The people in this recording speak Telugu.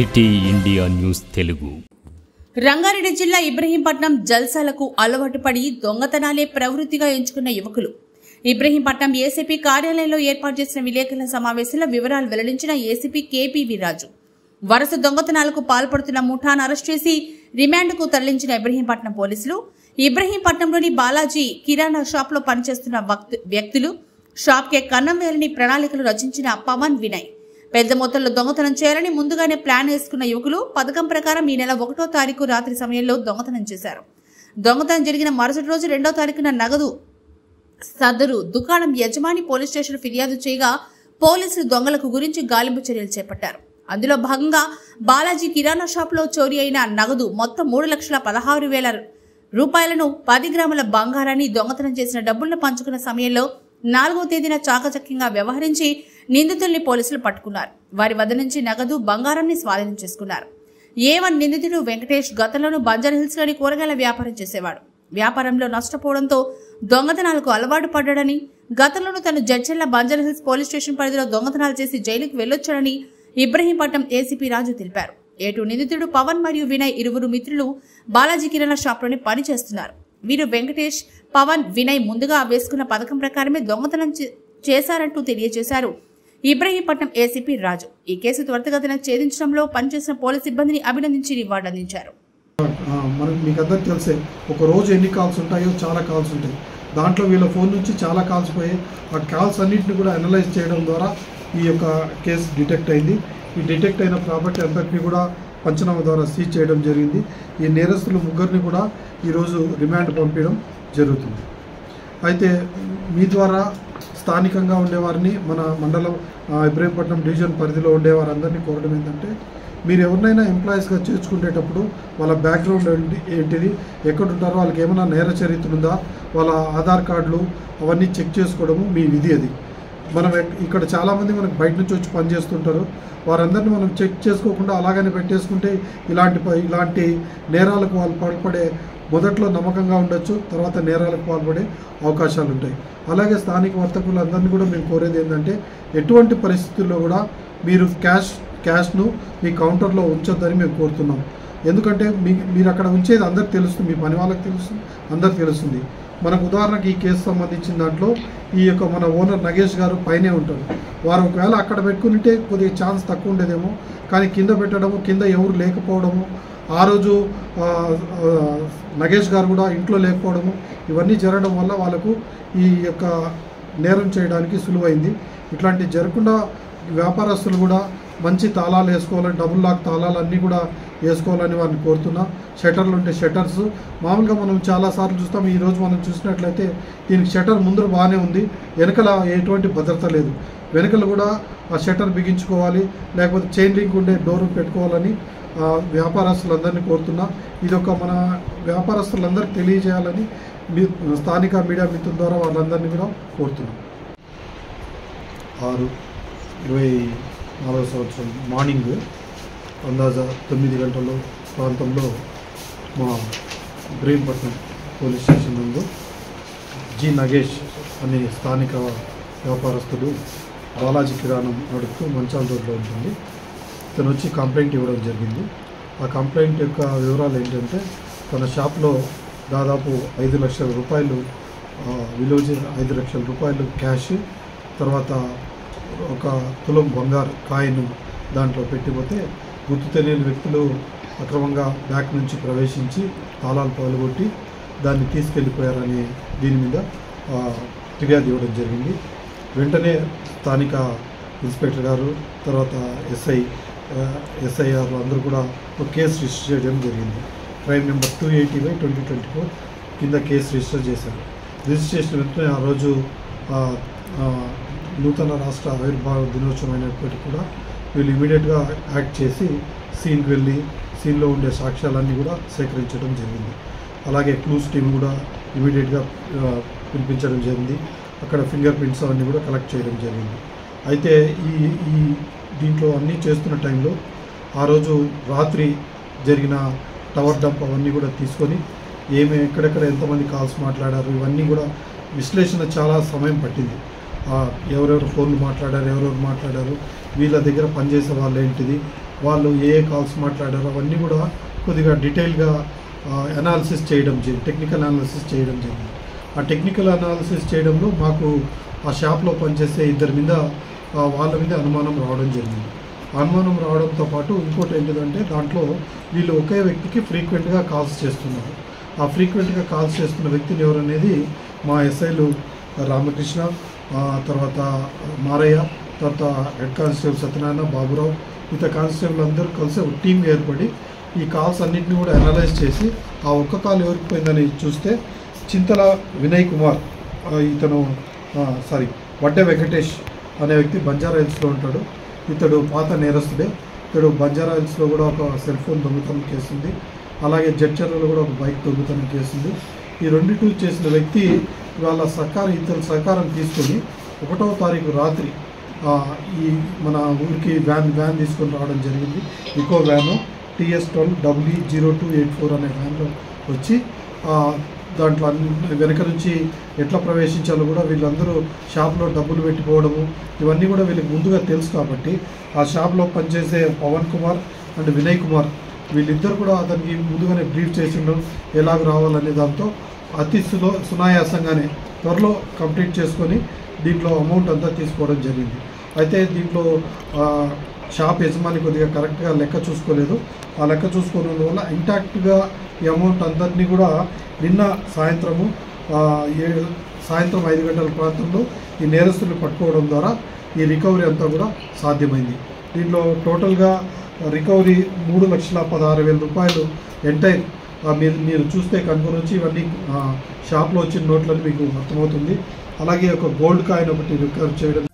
city India news Telugu Rangareddy జిల్లా ఇబ్రహీంపట్నం జల్సాలకు అలవాటు పడి దొంగతనాలే ప్రవృత్తిగా ఎంచుకున్న యువకులు ఇబ్రహీంపట్నం ఏసీపీ కార్యాలయంలో ఏర్పాటు చేసిన విలేకరుల సమావేశంలో వివరాలు వెల్లడించిన ఏసీపీ కేపీవి రాజు వరుస దొంగతనాలకు పాల్పడుతున్న ముఠాను అరెస్ట్ చేసి రిమాండ్కు తరలించిన ఇబ్రహీంపట్నం పోలీసులు ఇబ్రహీంపట్నంలోని బాలాజీ కిరాణా షాప్లో పనిచేస్తున్న వక్తు- వ్యక్తులు షాప్కే కన్నం వేయాలని ప్రణాళికలు రచించిన పవన్ వినయ్ పెద్ద మొత్తంలో దొంగతనం చేయాలని ముందుగానే ప్లాన్ వేసుకున్న యువకులు పథకం ప్రకారం ఈ నెల ఒకటో తారీఖు రాత్రి సమయంలో దొంగతనం చేశారు దొంగతనం జరిగిన మరుసటి రోజు రెండో తారీఖున నగదు సదరు దుకాణం యజమాని పోలీస్ స్టేషన్ ఫిర్యాదు చేయగా పోలీసులు దొంగలకు గురించి గాలింపు చర్యలు చేపట్టారు అందులో భాగంగా బాలాజీ కిరాణా షాప్లో చోరీ అయిన నగదు మొత్తం మూడు లక్షల పదహారు వేల రూపాయలను పది గ్రాముల బంగారాన్ని దొంగతనం చేసిన డబ్బులను పంచుకున్న సమయంలో నాలుగో తేదీన చాకచక్యంగా వ్యవహరించి నిందితుల్ని పోలీసులు పట్టుకున్నారు వారి వద్ద నుంచి నగదు బంగారాన్ని స్వాధీనం చేసుకున్నారు ఏ వన్ నిందితుడు వెంకటేష్ గతంలోనూ బంజారా హిల్స్ లోని కూరగాయల వ్యాపారం చేసేవాడు వ్యాపారంలో నష్టపోవడంతో దొంగతనాలకు అలవాటు పడ్డాడని గతంలోనూ తను జడ్చెల్ల బంజారా హిల్స్ పోలీస్ స్టేషన్ పరిధిలో దొంగతనాలు చేసి జైలుకు వెళ్లొచ్చాడని ఇబ్రహీంపట్నం ఏసీపీ రాజు తెలిపారు ఏటు నిందితుడు పవన్ మరియు వినయ్ ఇరువురు మిత్రులు బాలాజీ కిరాణా షాప్లోనే పని చేస్తున్నారు వీరు వెంకటేష్ పవన్ వినయ్ ముందుగా వేసుకున్న పథకం ప్రకారమే దొంగతనం చే- చేశారంటూ తెలియజేశారు ఇబ్రహీంపట్నం ఏసీపీ రాజు ఈ కేసు త్వరితగతిన ఛేదించడంలో పనిచేసిన పోలీస్ సిబ్బందిని అభినందించి రివార్డు అందించారు ఆ, మనకు మీకు అందరికి తెలిసే ఒక రోజు ఎన్ని కాల్స్ ఉంటాయో చాలా కాల్స్ ఉంటాయి దాంట్లో వీళ్ళ ఫోన్ నుంచి చాలా కాల్స్ పోయి ఆ కాల్స్ అన్నింటిని కూడా అనలైజ్ చేయడం ద్వారా ఈ యొక్క కేసు డిటెక్ట్ అయింది ఈ డిటెక్ట్ అయిన ప్రాపర్టీ అంతటిని కూడా పంచనామా ద్వారా సీజ్ చేయడం జరిగింది ఈ నేరస్తులు ముగ్గురిని కూడా ఈరోజు రిమాండ్ పంపించడం జరుగుతుంది అయితే మీ ద్వారా స్థానికంగా ఉండేవారిని మన మండలం ఆ, ఇబ్రహీంపట్నం డివిజన్ పరిధిలో ఉండేవారందరినీ కోరడం ఏంటంటే మీరు ఎవరినైనా ఎంప్లాయీస్గా చేర్చుకునేటప్పుడు వాళ్ళ బ్యాక్గ్రౌండ్ ఏంటి ఏంటిది ఎక్కడ ఉంటారో వాళ్ళకి ఏమైనా నేర చరిత్ర ఉందా వాళ్ళ ఆధార్ కార్డులు అవన్నీ చెక్ చేసుకోవడము మీ విధి అది మనం ఎక్- ఇక్కడ చాలామంది మనకు బయట నుంచి వచ్చి పనిచేస్తుంటారు వారందరినీ మనం చెక్ చేసుకోకుండా అలాగనే పెట్టేసుకుంటే ఇలాంటి ప- ఇలాంటి నేరాలకు వాళ్ళు పాల్పడే మొదట్లో నమ్మకంగా ఉండొచ్చు తర్వాత నేరాలకు పాల్పడే అవకాశాలు ఉంటాయి అలాగే స్థానిక వర్తకులందరినీ కూడా మేము కోరేది ఏంటంటే ఎటువంటి పరిస్థితుల్లో కూడా మీరు క్యాష్ క్యాష్ను మీ కౌంటర్లో ఉంచొద్దని మేము కోరుతున్నాం ఎందుకంటే మీ మీరు అక్కడ ఉంచేది అందరికి తెలుస్తుంది మీ పని వాళ్ళకి తెలుస్తుంది అందరికి తెలుస్తుంది మనకు ఉదాహరణకి ఈ కేసు సంబంధించిన దాంట్లో ఈ యొక్క మన ఓనర్ నగేష్ గారు పైనే ఉంటారు వారు ఒకవేళ అక్కడ పెట్టుకుంటే కొద్దిగా ఛాన్స్ తక్కువ ఉండేదేమో కానీ కింద పెట్టడము కింద ఎవరు లేకపోవడము ఆ రోజు ఆ, ఆ, నగేష్ గారు కూడా ఇంట్లో లేకపోవడము ఇవన్నీ జరగడం వల్ల వాళ్ళకు ఈ యొక్క నేరం చేయడానికి సులువైంది ఇట్లాంటి జరగకుండా వ్యాపారస్తులు కూడా మంచి తాళాలు వేసుకోవాలని డబుల్ లాక్ తాళాలు అన్నీ కూడా వేసుకోవాలని వారిని కోరుతున్నా షటర్లు ఉంటే షటర్స్ మామూలుగా మనం చాలాసార్లు చూస్తాం ఈ రోజు మనం చూసినట్లయితే దీనికి షటర్ ముందర బాగానే ఉంది వెనకల ఎటువంటి భద్రత లేదు వెనకలు కూడా ఆ షటర్ బిగించుకోవాలి లేకపోతే చైన్ లింక్ ఉండే డోర్ పెట్టుకోవాలని ఆ, వ్యాపారస్తులందరినీ కోరుతున్నా ఇది ఒక మన వ్యాపారస్తులందరికీ తెలియజేయాలని మీ స్థానిక మీడియా మిత్రుల ద్వారా వాళ్ళందరినీ కూడా కోరుతున్నాం ఆరు ఇరవై నాలుగో సంవత్సరం మార్నింగ్ అందాజా తొమ్మిది గంటల ప్రాంతంలో మా ఇబ్రహీంపట్నం పోలీస్ స్టేషన్ నందు జి నగేష్ అనే స్థానిక వ్యాపారస్తుడు బాలాజీ కిరాణం నడుపుతూ మంచాల రోడ్లో ఉంటుంది తను వచ్చి కంప్లైంట్ ఇవ్వడం జరిగింది ఆ కంప్లైంట్ యొక్క వివరాలు ఏంటంటే తన షాప్లో దాదాపు ఐదు లక్షల రూపాయలు ఆ, విలువ చేసిన ఐదు లక్షల రూపాయలు క్యాష్ తర్వాత ఒక తులం బంగారు కాయిన్ దాంట్లో పెట్టిపోతే గుర్తు తెలియని వ్యక్తులు అక్రమంగా బ్యాక్ నుంచి ప్రవేశించి తాళాలు పగలగొట్టి దాన్ని తీసుకెళ్ళిపోయారని దీని మీద ఆ, ఫిర్యాదు ఇవ్వడం జరిగింది వెంటనే స్థానిక ఇన్స్పెక్టర్ గారు తర్వాత ఎస్ఐ ఎస్ఐఆర్ అందరూ కూడా ఒక కేసు రిజిస్టర్ చేయడం జరిగింది crime number two eighty by twenty twenty four కింద కేసు రిజిస్టర్ చేశారు రిజిస్టర్ చేసిన వెంటనే ఆ రోజు ఆ, ఆ, నూతన రాష్ట్ర ఆవిర్భావ దినోత్సవం అయినప్పటికీ కూడా వీళ్ళు ఇమీడియట్గా యాక్ట్ చేసి సీన్కి వెళ్ళి సీన్లో ఉండే సాక్ష్యాలన్నీ కూడా సేకరించడం జరిగింది అలాగే క్లూస్ టీం కూడా ఇమీడియట్గా పిలిపించడం జరిగింది అక్కడ ఫింగర్ ప్రింట్స్ అవన్నీ కూడా కలెక్ట్ చేయడం జరిగింది అయితే ఈ ఈ దీంట్లో అన్నీ చేస్తున్న టైంలో ఆ రోజు రాత్రి జరిగిన టవర్ డంప్ అవన్నీ కూడా తీసుకొని ఏమి ఎక్కడెక్కడ ఎంతమంది కాల్స్ మాట్లాడారు ఇవన్నీ కూడా విశ్లేషణ చాలా సమయం పట్టింది ఆ, ఎవరెవరు ఫోన్లు మాట్లాడారు ఎవరెవరు మాట్లాడారు వీళ్ళ దగ్గర పనిచేసే వాళ్ళు ఏంటిది వాళ్ళు ఏ ఏ కాల్స్ మాట్లాడారో అవన్నీ కూడా కొద్దిగా డీటెయిల్గా అనాలిసిస్ చేయడం జరిగింది టెక్నికల్ అనాలిసిస్ చేయడం జరిగింది ఆ టెక్నికల్ అనాలిసిస్ చేయడంలో మాకు ఆ షాప్లో పనిచేసే ఇద్దరి మీద ఆ, వాళ్ళ మీద అనుమానం రావడం జరిగింది అనుమానం రావడంతో పాటు ఇంకోటి ఏంటిదంటే దాంట్లో వీళ్ళు ఒకే వ్యక్తికి ఫ్రీక్వెంట్గా కాల్స్ చేస్తున్నారు ఆ ఫ్రీక్వెంట్గా కాల్స్ చేస్తున్న వ్యక్తిని ఎవరనేది మా ఎస్ఐలు రామకృష్ణ ఆ, తర్వాత మారయ్య తర్వాత హెడ్ కానిస్టేబుల్ సత్యనారాయణ బాబురావు మిగతా కానిస్టేబుల్ అందరూ కలిసి ఒక టీం ఏర్పడి ఈ కాల్స్ అన్నింటినీ కూడా అనలైజ్ చేసి ఆ ఒక్క కాల్ ఎవరికి పోయిందని చూస్తే చింతల వినయ్ కుమార్ ఆ, ఇతను సారీ వడ్డే వెంకటేష్ అనే వ్యక్తి బంజారా హిల్స్లో ఉంటాడు ఇతడు పాత నేరస్తుడే ఇతడు బంజారా హిల్స్లో కూడా ఒక సెల్ ఫోన్ దొంగతనం కేసు ఉంది అలాగే జడ్చర్లలో కూడా ఒక బైక్ దొంగతనం కేసు ఉంది ఈ రెండిటి చేసిన వ్యక్తి వాళ్ళ సహకారం ఇతని సహకారం తీసుకొని ఒకటవ తారీఖు రాత్రి ఆ, ఈ మన ఊరికి వ్యాన్ వ్యాన్ తీసుకొని రావడం జరిగింది eco van TS twelve W zero two eight four అనే వ్యాన్లో వచ్చి ఆ, దాంట్లో అన్ని వెనక నుంచి ఎట్లా ప్రవేశించాలో కూడా వీళ్ళందరూ షాప్లో డబ్బులు పెట్టిపోవడము ఇవన్నీ కూడా వీళ్ళకి ముందుగా తెలుసు కాబట్టి ఆ షాప్లో పనిచేసే పవన్ కుమార్ అండ్ వినయ్ కుమార్ వీళ్ళిద్దరు కూడా అతనికి ముందుగానే బ్రీఫ్ చేసిండడం ఎలాగ రావాలనే దాంతో అతి సులో సునాయాసంగానే త్వరలో కంప్లీట్ చేసుకొని దీంట్లో అమౌంట్ అంతా తీసుకోవడం జరిగింది అయితే దీంట్లో ఆ, షాప్ యజమాని కొద్దిగా కరెక్ట్గా లెక్క చూసుకోలేదు ఆ లెక్క చూసుకోవడం వల్ల ఇంటాక్ట్గా ఈ అమౌంట్ అందరినీ కూడా నిన్న సాయంత్రము ఆ, ఏడు సాయంత్రం ఐదు గంటల ప్రాంతంలో ఈ నేరస్తులు పట్టుకోవడం ద్వారా ఈ రికవరీ అంతా కూడా సాధ్యమైంది దీంట్లో టోటల్గా రికవరీ మూడు లక్షల పదహారు వేల రూపాయలు ఎంటైర్ మీరు మీరు చూస్తే కనుకొని వచ్చి ఇవన్నీ ఆ, షాప్లో వచ్చిన నోట్లని మీకు అర్థమవుతుంది అలాగే ఒక గోల్డ్ కాయిన్ ఒకటి రికవర్ చేయడం